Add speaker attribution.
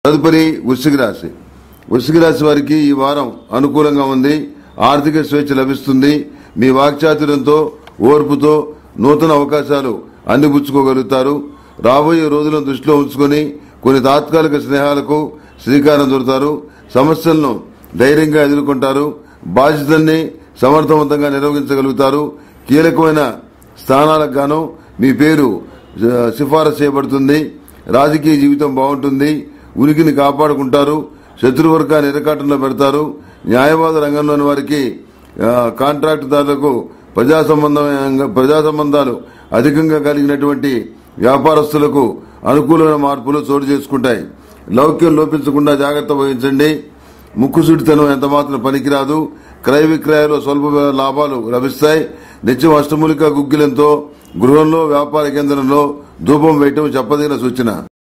Speaker 1: తదుపరి వృశ్చిక రాశి వృశ్చిక రాశి వారికి ఈ వారం అనుకూలంగా ఉంది ఆర్థిక స్వేచ్ఛ లభిస్తుంది మీ వాక్చాతుర్యంతో ఓర్పుతో నూతన అవకాశాలు అందిపుచ్చుకోగలుగుతారు రాబోయే రోజులను దృష్టిలో ఉంచుకొని కొన్ని తాత్కాలిక స్నేహాలకు శ్రీకారం చుడతారు సమస్యలను ధైర్యంగా ఎదుర్కొంటారు బాధ్యతల్ని సమర్థవంతంగా నిర్వహించగలుగుతారు కీలకమైన స్థానాలకు గాను మీ పేరు ఆ, సిఫారసు చేయబడుతుంది రాజకీయ జీవితం బాగుంటుంది ఉనికిని కాపాడుకుంటారు శత్రువర్గాన్ని ఇరకాటంలో పెడతారు న్యాయవాద రంగంలోని వారికి ఆ, కాంట్రాక్టుదారులకు ప్రజా సంబంధమైన ప్రజా సంబంధాలు అధికంగా కలిగినటువంటి వ్యాపారస్తులకు అనుకూలమైన మార్పులు చోటు చేసుకుంటాయి లౌక్యం లోపించకుండా జాగ్రత్త వహించండి ముక్కుసూటితనం ఎంత మాత్రం పనికిరాదు క్రయ విక్రయాలు స్వల్ప లాభాలు లభిస్తాయి నిత్యం అష్టమూలిక గుగ్గిలంతో గృహంలో వ్యాపార కేంద్రంలో ధూపం వేయటం చెప్పదగిన సూచన